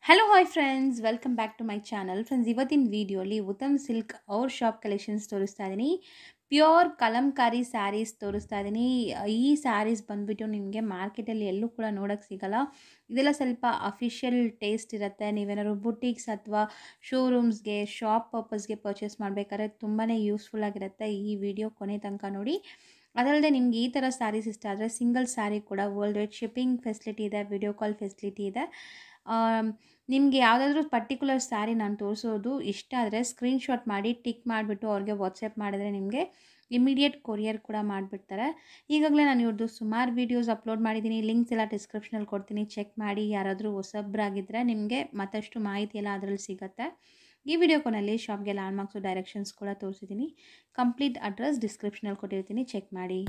Hello hi friends welcome back to my channel friends ಇವತ್ತಿನ ವಿಡಿಯೋಲಿ Uttam silk ಅವ್ರ shop collections ತೋರಿಸ್ತಾ ಇದ್ದೀನಿ ಪ್ಯೂರ್ ಕಲಂಕಾರಿ ಸ್ಯಾರೀಸ್ ತೋರಿಸ್ತಾ ಇದ್ದೀನಿ ಈ ಸ್ಯಾರೀಸ್ ಬಂದುಬಿಟ್ಟು ನಿಮಗೆ ಮಾರ್ಕೆಟಲ್ಲಿ ಎಲ್ಲೂ ಕೂಡ ನೋಡೋಕ್ಕೆ ಸಿಗಲ್ಲ ಇದೆಲ್ಲ ಸ್ವಲ್ಪ ಅಫಿಷಿಯಲ್ ಟೇಸ್ಟ್ ಇರುತ್ತೆ ನೀವೇನಾದ್ರು ಬುಟೀಕ್ಸ್ ಅಥವಾ ಶೋರೂಮ್ಸ್ಗೆ ಶಾಪ್ ಪರ್ಪಸ್ಗೆ ಪರ್ಚೇಸ್ ಮಾಡಬೇಕಾದ್ರೆ ತುಂಬಾ ಯೂಸ್ಫುಲ್ ಆಗಿರುತ್ತೆ ಈ ವಿಡಿಯೋ ಕೊನೆ ತನಕ ನೋಡಿ ಅದಲ್ಲದೆ ನಿಮ್ಗೆ ಈ ಥರ ಸ್ಯಾರೀಸ್ ಇಷ್ಟ ಆದರೆ ಸಿಂಗಲ್ ಸ್ಯಾರಿ ಕೂಡ ವರ್ಲ್ಡ್ ವೈಡ್ ಶಿಪ್ಪಿಂಗ್ ಫೆಸಿಲಿಟಿ ಇದೆ ವಿಡಿಯೋ ಕಾಲ್ ಫೆಸಿಲಿಟಿ ಇದೆ ನಿಮಗೆ ಯಾವುದಾದ್ರೂ ಪರ್ಟಿಕ್ಯುಲರ್ ಸ್ಯಾರಿ ನಾನು ತೋರಿಸೋದು ಇಷ್ಟ ಆದರೆ ಸ್ಕ್ರೀನ್ಶಾಟ್ ಮಾಡಿ ಟಿಕ್ ಮಾಡಿಬಿಟ್ಟು ಅವ್ರಿಗೆ ವಾಟ್ಸಪ್ ಮಾಡಿದ್ರೆ ನಿಮಗೆ ಇಮಿಡಿಯೇಟ್ ಕೊರಿಯರ್ ಕೂಡ ಮಾಡಿಬಿಡ್ತಾರೆ ಈಗಾಗಲೇ ನಾನು ಇವ್ರದ್ದು ಸುಮಾರು ವೀಡಿಯೋಸ್ ಅಪ್ಲೋಡ್ ಮಾಡಿದ್ದೀನಿ ಲಿಂಕ್ಸ್ ಎಲ್ಲ ಡಿಸ್ಕ್ರಿಪ್ಷನಲ್ಲಿ ಕೊಡ್ತೀನಿ ಚೆಕ್ ಮಾಡಿ ಯಾರಾದರೂ ಹೊಸಬ್ರಾಗಿದ್ದರೆ ನಿಮಗೆ ಮತ್ತಷ್ಟು ಮಾಹಿತಿ ಎಲ್ಲ ಅದರಲ್ಲಿ ಸಿಗುತ್ತೆ ಈ ವಿಡಿಯೋ ಕೊನೆಯಲ್ಲಿ ಶಾಪ್ಗೆ ಲ್ಯಾಂಡ್ ಮಾರ್ಕ್ಸು ಡೈರೆಕ್ಷನ್ಸ್ ಕೂಡ ತೋರಿಸಿದ್ದೀನಿ ಕಂಪ್ಲೀಟ್ ಅಡ್ರೆಸ್ ಡಿಸ್ಕ್ರಿಪ್ಷನಲ್ಲಿ ಕೊಟ್ಟಿರ್ತೀನಿ ಚೆಕ್ ಮಾಡಿ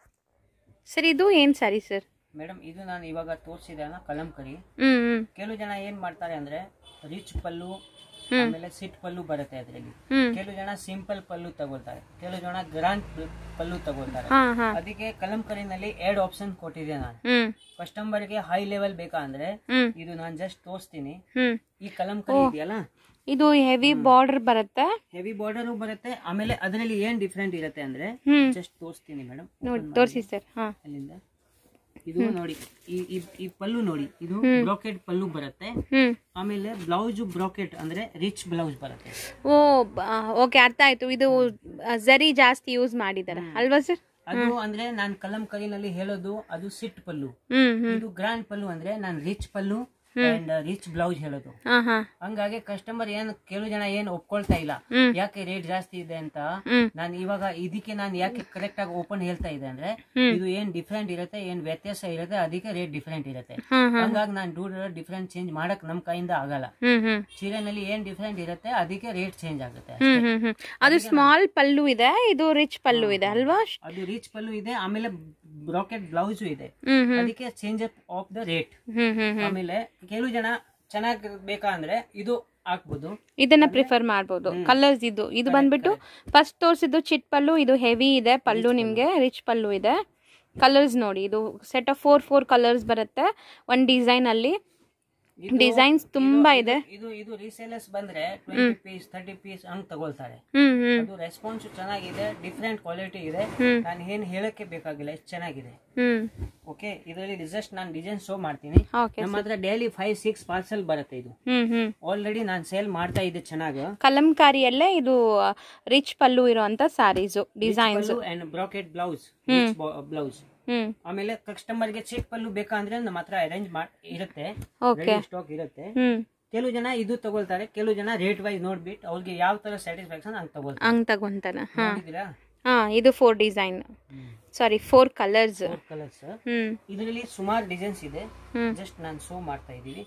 ಸರ್ ಇದು ಏನು ಸ್ಯಾರಿ ಸರ್ ಮೇಡಮ್ ಇದು ನಾನು ಇವಾಗ ತೋರಿಸಿದೆ ಅಲ್ಲ ಕಲಂಕರಿ ಹ್ಞೂ ಹ್ಞೂ ಕೆಲವು ಜನ ಏನ್ ಮಾಡ್ತಾರೆ ಅಂದ್ರೆ ರಿಚ್ ಪಲ್ಲು ಆಮೇಲೆ ಸಿಟ್ ಪಲ್ಲು ಬರುತ್ತೆ ಅದರಲ್ಲಿ ಹ್ಞೂ ಕೆಲವು ಜನ ಸಿಂಪಲ್ ಪಲ್ಲು ತಗೊಳ್ತಾರೆ ಕೆಲವು ಜನ ಗ್ರಾಂಡ್ ಪಲ್ಲು ತಗೊಳ್ತಾರೆ ಹಾಂ ಹಾಂ ಅದಕ್ಕೆ ಕಲಂಕರಿನಲ್ಲಿ ಎರಡು ಆಪ್ಷನ್ ಕೊಟ್ಟಿದ್ದೆ ನಾನು ಹ್ಞೂ ಕಸ್ಟಮರ್ಗೆ ಹೈ ಲೆವೆಲ್ ಬೇಕಾ ಅಂದ್ರೆ ಹ್ಞೂ ಇದು ನಾನು ಜಸ್ಟ್ ತೋರಿಸ್ತೀನಿ ಹ್ಞೂ ಈ ಕಲಂಕರಿ ಇದೆಯಲ್ಲ ಇದು ಹೆವಿ ಬಾರ್ಡರ್ ಬರುತ್ತೆ ಹೆವಿ ಬಾರ್ಡರ್ ಬರುತ್ತೆ ಆಮೇಲೆ ಅದರಲ್ಲಿ ಏನ್ ಡಿಫ್ರೆಂಟ್ ಇರುತ್ತೆ ಅಂದ್ರೆ ಹ್ಮ್ ಜಸ್ಟ್ ತೋರಿಸ್ತೀನಿ ಮೇಡಮ್ ನೋಡಿ ತೋರಿಸಿ ಸರ್ ಹಾಂ ಅಲ್ಲಿಂದ ಇದು ನೋಡಿ ಈ ಈ- ಈ ಪಲ್ಲು ನೋಡಿ ಇದು ಬ್ರಾಕೆಟ್ ಪಲ್ಲು ಬರುತ್ತೆ ಹ್ಞೂ ಆಮೇಲೆ ಬ್ಲೌಸ್ ಬ್ರಾಕೆಟ್ ಅಂದ್ರೆ ರಿಚ್ ಬ್ಲೌಸ್ ಬರುತ್ತೆ ಓ ಓಕೆ ಅರ್ಥ ಆಯ್ತು ಇದು ಆ, ಜರಿ ಜಾಸ್ತಿ ಯೂಸ್ ಮಾಡಿದ್ದಾರೆ ಅಲ್ವಾ ಸರ್ ಅದು ಅಂದ್ರೆ ನಾನ್ ಕಲಂಕರಿನಲ್ಲಿ ಹೇಳೋದು ಅದು ಸಿಟ್ ಪಲ್ಲು ಹ್ಮ್ ಹ್ಮ್ ಇದು ಗ್ರ್ಯಾಂಡ್ ಪಲ್ಲು ಅಂದ್ರೆ ನಾನ್ rich pallu and rich blouse ಹೇಳೋದು ಹಾ ಹಾ ಹಂಗಾಗಿ ಕಸ್ಟಮರ್ ಏನ್ ಕೆಲವು ಜನ ಏನ್ ಒಪ್ಕೊಳ್ತಾ ಇಲ್ಲ ಹ್ಮ್. ಯಾಕೆ ರೇಟ್ ಜಾಸ್ತಿ ಇದೆ ಅಂತ ಹ್ಮ್ ನಾನು ಇವಾಗ ಇದಕ್ಕೆ ನಾನು ಯಾಕೆ ಕರೆಕ್ಟ್ ಆಗಿ ಓಪನ್ ಹೇಳ್ತಾ ಇದೆ ಅಂದ್ರೆ ಹ್ಮ್. ಇದು ಏನ್ ಡಿಫ್ರೆಂಟ್ ಇರುತ್ತೆ ಏನ್ ವ್ಯತ್ಯಾಸ ಇರುತ್ತೆ ಅದಕ್ಕೆ ರೇಟ್ ಡಿಫ್ರೆಂಟ್ ಇರುತ್ತೆ ಹಾ ಹಾ ಹಂಗಾಗಿ ನಾನು ಡೂ ಡಿಫ್ರೆಂಟ್ ಚೇಂಜ್ ಮಾಡಕ್ ನಮ್ ಕೈಯಿಂದ ಆಗಲ್ಲ ಹ್ಮ್ ಹ್ಮ್ ಸೀರೆನಲ್ಲಿ ಏನ್ ಡಿಫ್ರೆಂಟ್ ಇರುತ್ತೆ ಅದಕ್ಕೆ ರೇಟ್ ಚೇಂಜ್ ಆಗುತ್ತೆ ಹ್ಮ್ ಹ್ಮ್ ಹ್ಮ್ ಅದು ಸ್ಮಾಲ್ ಪಲ್ಲು ಇದೆ ಇದು ರಿಚ್ ಪಲ್ಲು ಇದೆ ಅಲ್ವಾ ಅದು ರಿಚ್ ಪಲ್ಲು ಇದೆ ಆಮೇಲೆ ಬ್ರಾಕೆಟ್ ಬ್ಲೌಸ್ ಇದೆ ಹ್ಮ್ ಹ್ಮ್ ಅದಕ್ಕೆ ಚೇಂಜ್ ಆಫ್ ದ ರೇಟ್ ಹ್ಮ್ ಹ್ಮ್ ಹ್ಮ್ ಆಮೇಲೆ ಕೆಲವು ಜನ ಚೆನ್ನಾಗಿ ಬೇಕಾ ಅಂದ್ರೆ ಇದು ಹಾಕ್ಬೋದು ಇದನ್ನ ಪ್ರಿಫರ್ ಮಾಡ್ಬೋದು ಕಲರ್ಸ್ ಇದು ಇದು ಬಂದ್ಬಿಟ್ಟು ಫಸ್ಟ್ ತೋರಿಸಿದ್ದು ಚಿಟ್ ಪಲ್ಲು ಇದು ಹೆವಿ ಇದೆ ಪಲ್ಲು ನಿಮಗೆ ರಿಚ್ ಪಲ್ಲು ಇದೆ ಕಲರ್ಸ್ ನೋಡಿ ಇದು set of four four colours ಬರುತ್ತೆ ಒಂದು ಡಿಸೈನ್ ಅಲ್ಲಿ ಇದು- ಡಿಸೈನ್ಸ್ ತುಂಬಾ ಇದೆ ಇದು ಇದು ರೀಸೇಲರ್ಸ್ ಬಂದ್ರೆ ಟ್ವೆಂಟಿ ಪೀಸ್ ತರ್ಟಿ ಪೀಸ್ ಹಂಗ್ ತಗೊಳ್ತಾರೆ ಹ್ಮ್ ಹ್ಮ್ ಅದು ರೆಸ್ಪಾನ್ಸ್ ಚೆನ್ನಾಗಿದೆ ಡಿಫ್ರೆಂಟ್ ಕ್ವಾಲಿಟಿ ಇದೆ ಹ್ಮ್. ನಾನು ಏನ್ ಹೇಳಕ್ಕೆ ಬೇಕಾಗಿಲ್ಲ ಎಷ್ಟು ಚೆನ್ನಾಗಿದೆ ಹ್ಮ್ ಓಕೆ ಇದರಲ್ಲಿ ಜಸ್ಟ್ ನಾನು ಡಿಸೈನ್ ಶೋ ಮಾಡ್ತೀನಿ ಓಕೆ ನಮ್ಮ ಹತ್ರ ಡೈಲಿ ಫೈವ್ ಸಿಕ್ಸ್ ಪಾರ್ಸಲ್ ಬರುತ್ತೆ ಇದು ಹ್ಮ್ ಹ್ಮ್ ಆಲ್ರೆಡಿ ನಾನು ಸೇಲ್ ಮಾಡ್ತಾ ಇದ್ದೆ ಚೆನ್ನಾಗಿ ಕಲಂಕಾರಿಯಲ್ಲೇ ಇದು ರಿಚ್ ಪಲ್ಲು ಇರುವಂತ saris designs and bracket blouse blouse ಹ್ಮ್ ಆಮೇಲೆ ಕಸ್ಟಮರ್ ಗೆ ಚೆಕ್ ಪಲ್ಲು ಬೇಕಾ ಅಂದ್ರೆ ನಮ್ಮ ಹತ್ರ ಅರೇಂಜ್ ಮಾಡಿ ಇರುತ್ತೆ ಓಕೆ ಸ್ಟಾಕ್ ಇರುತ್ತೆ ಹ್ಮ್ ಕೆಲವು ಜನ ಇದು ತಗೊಳ್ತಾರೆ ಕೆಲವು ಜನ ರೇಟ್ ವೈಸ್ ನೋಡ್ಬಿಟ್ಟು ಅವ್ರಿಗೆ ಯಾವ ತರ ಸ್ಯಾಟಿಸ್ಫ್ಯಾಕ್ಷನ್ ಹಂಗ್ ತಗೊಳ್ತಾರೆ ಹಂಗ್ ತಗೊಂತಾನ ಹಾ ನೋಡಿದ್ದೀರಾ ಹಾ ಇದು four design sari four colours colours ಹ್ಮ್ ಇದರಲ್ಲಿ ಸುಮಾರು ಡಿಸೈನ್ಸ್ ಇದೆ ಹ್ಮ್ ಜಸ್ಟ್ ನಾನು ಶೋ ಮಾಡ್ತಾ ಇದ್ದೀವಿ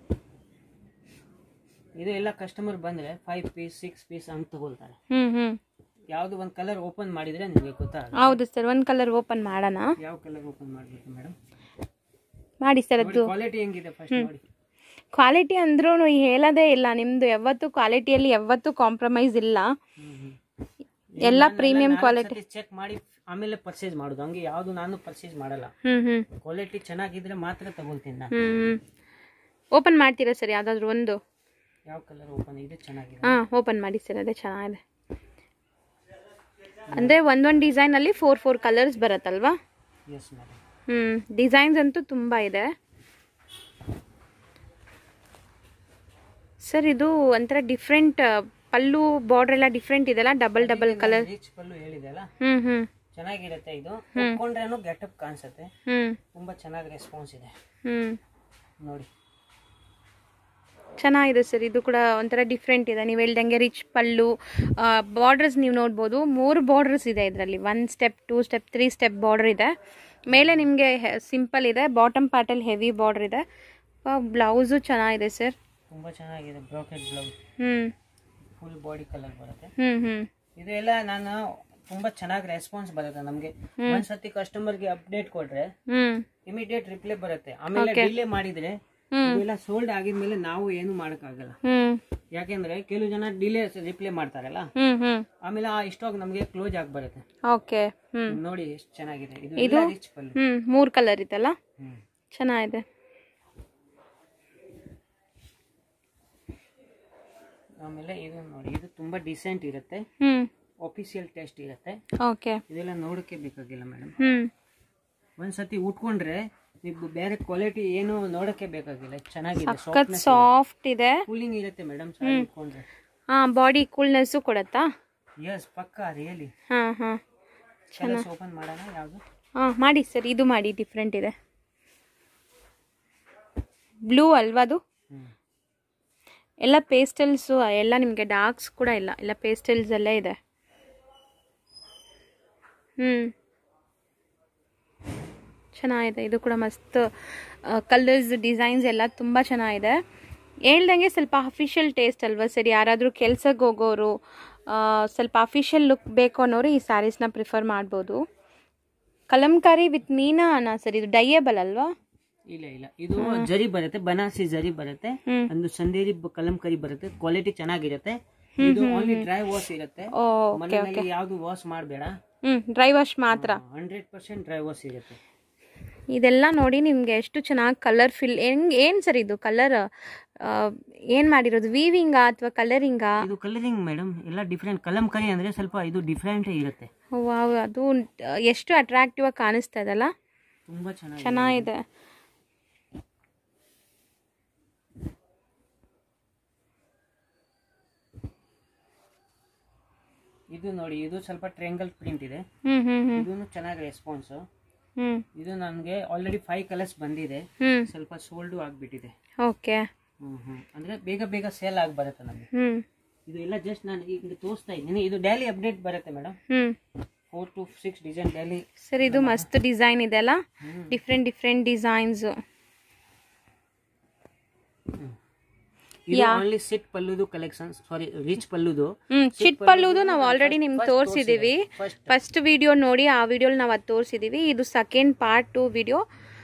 ಇದು ಎಲ್ಲ ಕಸ್ಟಮರ್ ಬಂದ್ರೆ ಫೈವ್ ಪೀಸ್ ಸಿಕ್ಸ್ ಪೀಸ್ ಹಂಗ್ ತಗೊಳ್ತಾರೆ ಹ್ಮ್ ಹ್ಮ್ ಯಾವ್ದು ಒಂದ್ ಕಲರ್ ಓಪನ್ ಮಾಡಿದ್ರೆ ನಿಮಗೆ ಗೊತ್ತಾಗುತ್ತೆ ಹೌದು ಸರ್ ಒಂದ್ ಕಲರ್ ಓಪನ್ ಮಾಡೋಣ ಯಾವ ಕಲರ್ ಓಪನ್ ಮಾಡ್ಬೇಕು ಮೇಡಮ್ ಮಾಡಿ ಸರ್ ಅದು ಕ್ವಾಲಿಟಿ ಹೆಂಗಿದೆ ಫಸ್ಟ್ ನೋಡಿ ಕ್ವಾಲಿಟಿ ಅಂದ್ರೂ ಹೇಳೋದೇ ಇಲ್ಲ ನಿಮ್ದು ಯಾವತ್ತು ಕ್ವಾಲಿಟಿಯಲ್ಲಿ ಯಾವತ್ತೂ ಕಾಂಪ್ರಮೈಸ್ ಇಲ್ಲ ಎಲ್ಲ ಪ್ರೀಮಿಯಂ ಕ್ವಾಲಿಟಿ ಚೆಕ್ ಮಾಡಿ ಆಮೇಲೆ ಪರ್ಚೇಸ್ ಮಾಡೋದು ಹಂಗೆ ಯಾವ್ದು ನಾನು ಪರ್ಚೇಸ್ ಮಾಡಲ್ಲ ಹ್ಮ್ ಹ್ಮ್ ಕ್ವಾಲಿಟಿ ಚೆನ್ನಾಗಿದ್ರೆ ಮಾತ್ರ ತಗೊಳ್ತೀನಿ ನಾನು ಹ್ಮ್ ಓಪನ್ ಮಾಡ್ತೀರಾ ಸರ್ ಯಾವ್ದಾದ್ರು ಒಂದು ಯಾವ ಕಲರ್ ಓಪನ್ ಇದೆ ಚೆನ್ನಾಗಿದೆ ಹಾ ಓಪನ್ ಮಾಡಿ ಸರ್ ಅದೇ ಚೆನ್ನಾಗಿದೆ ಅಂದ್ರೆ ಒಂದೊಂದು ಡಿಸೈನ್ ಅಲ್ಲಿ ಫೋರ್ ಫೋರ್ ಕಲರ್ಸ್ ಬರುತ್ತಲ್ವಾ ಎಸ್ ಮೇಡಮ್ ಹ್ಮ್ ಡಿಸೈನ್ಸ್ ಅಂತೂ ತುಂಬಾ ಇದೆ ಸರ್ ಇದು ಒಂಥರ ಡಿಫ್ರೆಂಟ್ ಪಲ್ಲು ಬಾರ್ಡರ್ ಎಲ್ಲ ಡಿಫ್ರೆಂಟ್ ಇದೆಲ್ಲ double double colour rich pallu ಹೇಳಿದೆ ಅಲ್ಲ ಹ್ಮ್ ಹ್ಮ್ ಚೆನ್ನಾಗಿರುತ್ತೆ ಇದು ಉಟ್ಕೊಂಡ್ರೇನು ಗೆಟಪ್ ಕಾಣಿಸುತ್ತೆ ಹ್ಮ್ ತುಂಬಾ ಚೆನ್ನಾಗಿ ರೆಸ್ಪಾನ್ಸ್ ಇದೆ ಹ್ಮ್ ನೋಡಿ ಚೆನ್ನಾಗಿದೆ ಸರ್ ಇದು ಕೂಡ ಒಂಥರ ಡಿಫ್ರೆಂಟ್ ಇದೆ ನೀವು ಹೇಳ್ದಂಗೆ ರಿಚ್ ಪಲ್ಲು ಬಾರ್ಡರ್ಸ್ ನೀವು ನೋಡ್ಬೋದು ಮೂರು ಬಾರ್ಡರ್ಸ್ ಇದೆ ಇದರಲ್ಲಿ one step two step three step border ಇದೆ ಮೇಲೆ ನಿಮಗೆ ಸಿಂಪಲ್ ಇದೆ ಬಾಟಮ್ ಪಾರ್ಟಲ್ಲಿ ಹೆವಿ ಬಾರ್ಡರ್ ಇದೆ ಬ್ಲೌಸು ಚೆನ್ನಾಗಿದೆ ಸರ್ ತುಂಬಾ ಚೆನ್ನಾಗಿದೆ ಬ್ರಾಕೆಟ್ ಬ್ಲೌಸ್ ಹ್ಞೂ ಫುಲ್ ಬಾಡಿ ಕಲರ್ ಬರುತ್ತೆ ಹ್ಞೂ ಹ್ಞೂ ಇದು ಎಲ್ಲ ನಾನು ತುಂಬಾ ಚೆನ್ನಾಗಿ ರೆಸ್ಪಾನ್ಸ್ ಬರುತ್ತೆ ನಮ್ಗೆ ಒಂದ್ಸತಿ ಕಸ್ಟಮರ್ಗೆ ಅಪ್ಡೇಟ್ ಕೊಟ್ರೆ ಹ್ಞೂ ಇಮಿಡಿಯೇಟ್ ರಿಪ್ಲೈ ಬರುತ್ತೆ ಆಮೇಲೆ ಡಿಲೇ ಮಾಡಿದ್ರೆ ಇದೆಲ್ಲ ಸೋಲ್ಡ್ ಆಗಿದ್ಮೇಲೆ ನಾವು ಏನು ಮಾಡಕ್ಕಾಗಲ್ಲ ಹ್ಞೂ ಯಾಕೆಂದ್ರೆ ಕೆಲವು ಜನ ಡಿಲೇ ರಿಪ್ಲೈ ಮಾಡ್ತಾರಲ್ಲ ಹ್ಞೂ ಹ್ಞೂ ಆಮೇಲೆ ಆ ಸ್ಟಾಕ್ ನಮಗೆ ಕ್ಲೋಸ್ ಆಗಿ ಬರುತ್ತೆ ಓಕೆ ಹ್ಞೂ ನೋಡಿ ಎಷ್ಟು ಚೆನ್ನಾಗಿದೆ ಇದು ಎಲ್ಲ ರಿಚ್ ಪಲ್ಲು ಹ್ಞೂ ಮೂರು ಕಲರ್ ಇದೆಲ್ಲ ಹ್ಮ್. ಚೆನ್ನಾಗಿದೆ ಆಮೇಲೆ ಇದು ನೋಡಿ ಇದು ತುಂಬಾ ಡಿಸೆಂಟ್ ಇರುತ್ತೆ ಹ್ಞೂ ಆಫಿಷಿಯಲ್ ಟೆಸ್ಟ್ ಇರುತ್ತೆ ಓಕೆ ಇದೆಲ್ಲ ನೋಡೋಕ್ಕೆ ಬೇಕಾಗಿಲ್ಲ ಮೇಡಮ್ ಹ್ಞೂ ಒಂದ್ಸತಿ ಉಟ್ಕೊಂಡ್ರೆ ನೀವು ಬೇರೆ ಕ್ವಾಲಿಟಿ ಏನು ನೋಡಕ್ಕೆ ಬೇಕಾಗಿಲ್ಲ ಚೆನ್ನಾಗಿದೆ ಸಖತ್ ಸಾಫ್ಟ್ ಇದೆ ಕೂಲಿಂಗ್ ಇರುತ್ತೆ ಮೇಡಮ್ ಸಾರಿ ಉಟ್ಕೊಂಡ್ರೆ ಹಾಂ ಬಾಡಿ ಕೂಲ್ನೆಸ್ಸು ಕೊಡುತ್ತಾ ಎಸ್ ಪಕ್ಕ ರಿಯಲಿ ಹಾಂ ಹಾಂ ಕಲರ್ಸ್ ಓಪನ್ ಮಾಡೋಣ ಯಾವುದು ಹಾಂ ಮಾಡಿ ಸರ್ ಇದು ಮಾಡಿ ಡಿಫ್ರೆಂಟ್ ಇದೆ ಬ್ಲೂ ಅಲ್ವಾ ಅದು ಹ್ಮ್ ಎಲ್ಲ ಪೇಸ್ಟಲ್ಸು ಎಲ್ಲ ನಿಮಗೆ ಡಾರ್ಕ್ಸ್ ಕೂಡ ಇಲ್ಲ ಎಲ್ಲ ಪೇಸ್ಟಲ್ಸ್ ಎಲ್ಲ ಇದೆ ಹ್ಞೂ ಚೆನ್ನಾಗಿದೆ ಇದು ಕೂಡ ಮಸ್ತ್ ಕಲರ್ಸ್ ಡಿಸೈನ್ಸ್ ಎಲ್ಲ ತುಂಬ ಚೆನ್ನಾಗಿದೆ ಹೇಳ್ದಂಗೆ ಸ್ವಲ್ಪ ಅಫಿಷಿಯಲ್ ಟೇಸ್ಟ್ ಅಲ್ವಾ ಸರಿ ಯಾರಾದರೂ ಕೆಲ್ಸಕ್ಕೆ ಹೋಗೋರು ಆ, ಸ್ವಲ್ಪ ಅಫಿಷಿಯಲ್ ಲುಕ್ ಬೇಕು ಅನ್ನೋರು ಈ ಸ್ಯಾರೀಸ್ನ ಪ್ರಿಫರ್ ಮಾಡ್ಬೋದು ಕಲಂಕಾರಿ ವಿತ್ ಮೀನಾ ಸರ್ ಇದು ಡೈಯೇಬಲ್ ಅಲ್ವಾ ಇಲ್ಲ ಇಲ್ಲ ಇದು ಜರಿ ಬರುತ್ತೆ ಬನಾಸಿ ಜರಿ ಬರುತ್ತೆ ಹ್ಮ್. ಒಂದು ಸಂದೇರಿ ಬ- ಕಲಂಕರಿ ಬರುತ್ತೆ ಕ್ವಾಲಿಟಿ ಚೆನ್ನಾಗಿರುತ್ತೆ ಇದು ಓನ್ಲಿ ಡ್ರೈ ವಾಶ್ ಇರುತ್ತೆ ಓ ಮನೆಯಲ್ಲಿ ಯಾವ್ದು ವಾಶ್ ಮಾಡಬೇಡ ಹ್ಞೂ ಡ್ರೈ ವಾಶ್ ಮಾತ್ರ ಹಂಡ್ರೆಡ್ ಪರ್ಸೆಂಟ್ ಡ್ರೈ ವಾಶ್ ಇರುತ್ತೆ ಇದೆಲ್ಲ ನೋಡಿ ನಿಮಗೆ ಎಷ್ಟು ಚೆನ್ನಾಗಿ ಕಲರ್ ಫಿಲ್ ಹೆಂಗ್ ಏನು ಸರ್ ಇದು ಕಲರ್ ಏನು ಮಾಡಿರೋದು ವೀವಿಂಗಾ ಅಥವಾ ಕಲರಿಂಗಾ ಇದು ಕಲರಿಂಗ್ ಮೇಡಮ್ ಎಲ್ಲ ಡಿಫ್ರೆಂಟ್ ಕಲಂಕರಿ ಅಂದ್ರೆ ಸ್ವಲ್ಪ ಇದು ಡಿಫ್ರೆಂಟ್ ಇರುತ್ತೆ ವಾವ್ ಅದು ಆ, ಎಷ್ಟು ಅಟ್ರಾಕ್ಟಿವ್ ಆಗಿ ಕಾಣಿಸ್ತಾ ಇದೆಲ್ಲ ತುಂಬಾ ಚೆನ್ನಾಗಿ ಚೆನ್ನಾಗಿದೆ ಇದು ನೋಡಿ ಇದು ಸ್ವಲ್ಪ ಟ್ರೆಂಗಲ್ ಪ್ರಿಂಟ್ ಇದೆ ಹ್ಞೂ ಹ್ಞೂ ಹ್ಞೂ ಇದನ್ನು ಚೆನ್ನಾಗಿ ರೆಸ್ಪಾನ್ಸ್ ಹ್ಞೂ ಇದು ನನಗೆ ಆಲ್ರೆಡಿ ಫೈವ್ ಕಲರ್ಸ್ ಬಂದಿದೆ ಹ್ಞೂ ಸ್ವಲ್ಪ ಸೋಲ್ಡು ಆಗ್ಬಿಟ್ಟಿದೆ ಓಕೆ ಹ್ಮ್ ಹ್ಮ್ ಅಂದ್ರೆ ಬೇಗ ಬೇಗ ಸೇಲ್ ಆಗಿ ಬರುತ್ತೆ ನಮಗೆ ಹ್ಞೂ ಇದು ಎಲ್ಲ ಜಸ್ಟ್ ನಾನು ಈಗ ತೋರಿಸ್ತಾ ಇದ್ದೀನಿ ಇದು ಡೈಲಿ ಅಪ್ಡೇಟ್ ಬರುತ್ತೆ ಮೇಡಮ್ ಹ್ಞೂ four to six design daily sir ಇದು ಮಸ್ತ್ ಡಿಸೈನ್ ಇದೆ ಅಲ್ಲ ಡಿಫ್ರೆಂಟ್ ಡಿಫ್ರೆಂಟ್ ಡಿಸೈನ್ಸು ಇದು ಓನ್ಲಿ ಸಿಟ್ ಪಲ್ಲುದು ಕಲೆಕ್ಷನ್ ಸಾರಿ ರಿಚ್ ಪಲ್ಲುದು ಹ್ಮ್ ಚಿಟ್ ಪಲ್ಲುದು ನಾವು ಆಲ್ರೆಡಿ ನಿಮ್ಗೆ ತೋರಿಸಿದೀವಿ ಫಸ್ಟ್ ಫಸ್ಟ್ ವಿಡಿಯೋ ನೋಡಿ ಆ ವಿಡಿಯೋಲಿ ನಾವು ಅದು ತೋರಿಸಿದೀವಿ ಇದು second part two video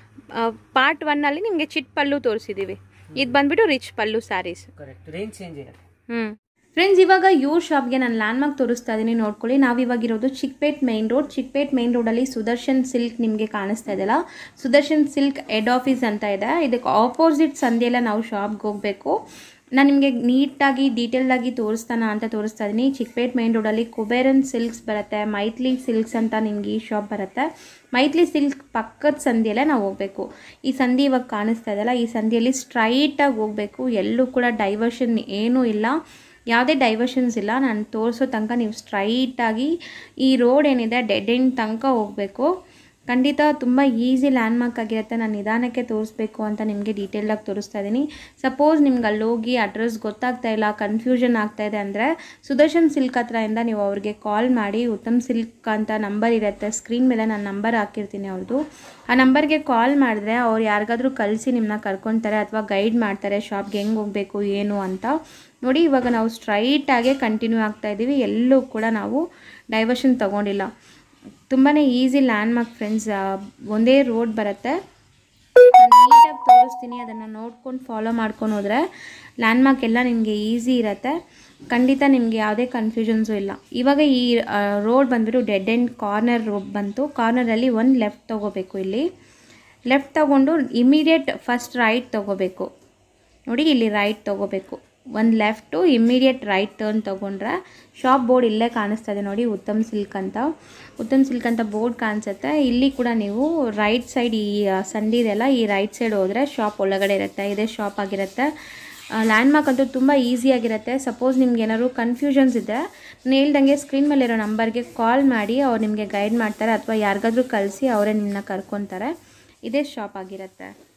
part ಒನ್ನಲ್ಲಿ ನಿಮಗೆ ಚಿಟ್ ಪಲ್ಲು ತೋರಿಸಿದೀವಿ ಇದು ಬಂದ್ಬಿಟ್ಟು rich pallu saris correct range change ಇರುತ್ತೆ ಹ್ಮ್ ಫ್ರೆಂಡ್ಸ್ ಇವಾಗ ಇವ್ರ ಶಾಪ್ಗೆ ನಾನು ಲ್ಯಾಂಡ್ಮಾರ್ಕ್ ತೋರಿಸ್ತಾ ಇದ್ದೀನಿ ನೋಡ್ಕೊಳ್ಳಿ ನಾವಿವಾಗ ಇರೋದು Chickpet main road Chickpet main ರೋಡಲ್ಲಿ ಸುದರ್ಶನ್ ಸಿಲ್ಕ್ ನಿಮಗೆ ಕಾಣಿಸ್ತಾ ಇದೆಯಲ್ಲ ಸುದರ್ಶನ್ ಸಿಲ್ಕ್ ಹೆಡ್ ಆಫೀಸ್ ಅಂತ ಇದೆ ಇದಕ್ಕೆ ಆಪೋಸಿಟ್ ಸಂಧಿಯೆಲ್ಲ ನಾವು ಶಾಪ್ಗೆ ಹೋಗಬೇಕು ನಾನು ನಿಮಗೆ ನೀಟಾಗಿ ಡೀಟೇಲ್ಡಾಗಿ ತೋರಿಸ್ತಾನ ಅಂತ ತೋರಿಸ್ತಾ ಇದ್ದೀನಿ ಚಿಕ್ಪೇಟ್ ಮೈನ್ ರೋಡಲ್ಲಿ ಕುಬೇರನ್ ಸಿಲ್ಕ್ಸ್ ಬರುತ್ತೆ ಮೈತ್ಲಿ ಸಿಲ್ಕ್ಸ್ ಅಂತ ನಿಮಗೆ ಈ ಶಾಪ್ ಬರುತ್ತೆ ಮೈತ್ಲಿ ಸಿಲ್ಕ್ ಪಕ್ಕದ ಸಂಧಿಯಲ್ಲೇ ನಾವು ಹೋಗಬೇಕು ಈ ಸಂಧಿ ಇವಾಗ ಕಾಣಿಸ್ತಾ ಇದೆಯಲ್ಲ ಈ ಸಂಧಿಯಲ್ಲಿ ಸ್ಟ್ರೈಟಾಗಿ ಹೋಗಬೇಕು ಎಲ್ಲೂ ಕೂಡ ಡೈವರ್ಷನ್ ಏನೂ ಇಲ್ಲ ಯಾವುದೇ ಡೈವರ್ಷನ್ಸ್ ಇಲ್ಲ ನಾನು ತೋರಿಸೋ ತನಕ ನೀವು ಸ್ಟ್ರೈಟಾಗಿ ಈ ರೋಡ್ ಏನಿದೆ ಡೆಡ್ ಎಂಡ್ ತನಕ ಹೋಗಬೇಕು ಖಂಡಿತ ತುಂಬ ಈಸಿ ಲ್ಯಾಂಡ್ಮಾರ್ಕ್ ಆಗಿರುತ್ತೆ ನಾನು ನಿಧಾನಕ್ಕೆ ತೋರಿಸ್ಬೇಕು ಅಂತ ನಿಮಗೆ ಡೀಟೇಲ್ಡಾಗಿ ತೋರಿಸ್ತಾ ಇದ್ದೀನಿ ಸಪೋಸ್ ನಿಮ್ಗೆ ಅಲ್ಲಿ ಹೋಗಿ ಅಡ್ರೆಸ್ ಗೊತ್ತಾಗ್ತಾ ಇಲ್ಲ ಕನ್ಫ್ಯೂಷನ್ ಆಗ್ತಾ ಇದೆ ಅಂದರೆ ಸುದರ್ಶನ್ ಸಿಲ್ಕ್ ಹತ್ರದಿಂದ ನೀವು ಅವ್ರಿಗೆ ಕಾಲ್ ಮಾಡಿ ಉತ್ತಮ್ ಸಿಲ್ಕ್ ಅಂತ ನಂಬರ್ ಇರುತ್ತೆ ಸ್ಕ್ರೀನ್ ಮೇಲೆ ನಾನು ನಂಬರ್ ಹಾಕಿರ್ತೀನಿ ಅವ್ರದ್ದು ಆ ನಂಬರ್ಗೆ ಕಾಲ್ ಮಾಡಿದ್ರೆ ಅವ್ರು ಯಾರಿಗಾದ್ರೂ ಕಳಿಸಿ ನಿಮ್ಮನ್ನ ಕರ್ಕೊತಾರೆ ಅಥವಾ ಗೈಡ್ ಮಾಡ್ತಾರೆ ಶಾಪ್ಗೆ ಹೆಂಗೆ ಹೋಗಬೇಕು ಏನು ಅಂತ ನೋಡಿ ಇವಾಗ ನಾವು ಸ್ಟ್ರೈಟಾಗೇ ಕಂಟಿನ್ಯೂ ಆಗ್ತಾ ಇದ್ದೀವಿ ಎಲ್ಲೂ ಕೂಡ ನಾವು ಡೈವರ್ಷನ್ ತೊಗೊಂಡಿಲ್ಲ ತುಂಬಾ ಈಸಿ ಲ್ಯಾಂಡ್ಮಾರ್ಕ್ ಫ್ರೆಂಡ್ಸ್ ಒಂದೇ ರೋಡ್ ಬರುತ್ತೆ ನೀಟಾಗಿ ತೋರಿಸ್ತೀನಿ ಅದನ್ನು ನೋಡ್ಕೊಂಡು ಫಾಲೋ ಮಾಡ್ಕೊಂಡು ಹೋದರೆ ಲ್ಯಾಂಡ್ಮಾರ್ಕ್ ಎಲ್ಲ ನಿಮಗೆ ಈಸಿ ಇರುತ್ತೆ ಖಂಡಿತ ನಿಮಗೆ ಯಾವುದೇ ಕನ್ಫ್ಯೂಷನ್ಸು ಇಲ್ಲ ಇವಾಗ ಈ ರೋಡ್ ಬಂದ್ಬಿಟ್ಟು ಡೆಡ್ ಎಂಡ್ ಕಾರ್ನರ್ ರೋಡ್ ಬಂತು ಕಾರ್ನರಲ್ಲಿ ಒಂದು ಲೆಫ್ಟ್ ತೊಗೋಬೇಕು ಇಲ್ಲಿ ಲೆಫ್ಟ್ ತೊಗೊಂಡು ಇಮಿಡಿಯೇಟ್ ಫಸ್ಟ್ ರೈಟ್ ತೊಗೋಬೇಕು ನೋಡಿ ಇಲ್ಲಿ ರೈಟ್ ತೊಗೋಬೇಕು ಒಂದು ಲೆಫ್ಟು ಇಮ್ಮಿಡಿಯೇಟ್ ರೈಟ್ ಟರ್ನ್ ತೊಗೊಂಡ್ರೆ ಶಾಪ್ ಬೋರ್ಡ್ ಇಲ್ಲೇ ಕಾಣಿಸ್ತಾ ಇದೆ ನೋಡಿ ಉತ್ತಮ್ ಸಿಲ್ಕ್ ಅಂತ ಉತ್ತಮ್ ಸಿಲ್ಕ್ ಅಂತ ಬೋರ್ಡ್ ಕಾಣಿಸುತ್ತೆ ಇಲ್ಲಿ ಕೂಡ ನೀವು ರೈಟ್ ಸೈಡ್ ಈ ಆ, ಸಂಧಿ ಇದೆಯಲ್ಲ ಈ ರೈಟ್ ಸೈಡ್ ಹೋದರೆ ಶಾಪ್ ಒಳಗಡೆ ಇರುತ್ತೆ ಇದೇ ಶಾಪ್ ಆಗಿರುತ್ತೆ ಲ್ಯಾಂಡ್ಮಾರ್ಕ್ ಅಂತೂ ತುಂಬ ಈಸಿಯಾಗಿರುತ್ತೆ ಸಪೋಸ್ ನಿಮ್ಗೆ ಏನಾದ್ರು ಕನ್ಫ್ಯೂಷನ್ಸ್ ಇದ್ದರೆ ನಾನು ಹೇಳ್ದಂಗೆ ಸ್ಕ್ರೀನ್ ಮೇಲಿರೋ ನಂಬರ್ಗೆ ಕಾಲ್ ಮಾಡಿ ಅವ್ರು ನಿಮಗೆ ಗೈಡ್ ಮಾಡ್ತಾರೆ ಅಥವಾ ಯಾರಿಗಾದ್ರೂ ಕಳಿಸಿ ಅವರೇ ನಿಮ್ಮನ್ನ ಕರ್ಕೊತಾರೆ ಇದೇ ಶಾಪ್ ಆಗಿರುತ್ತೆ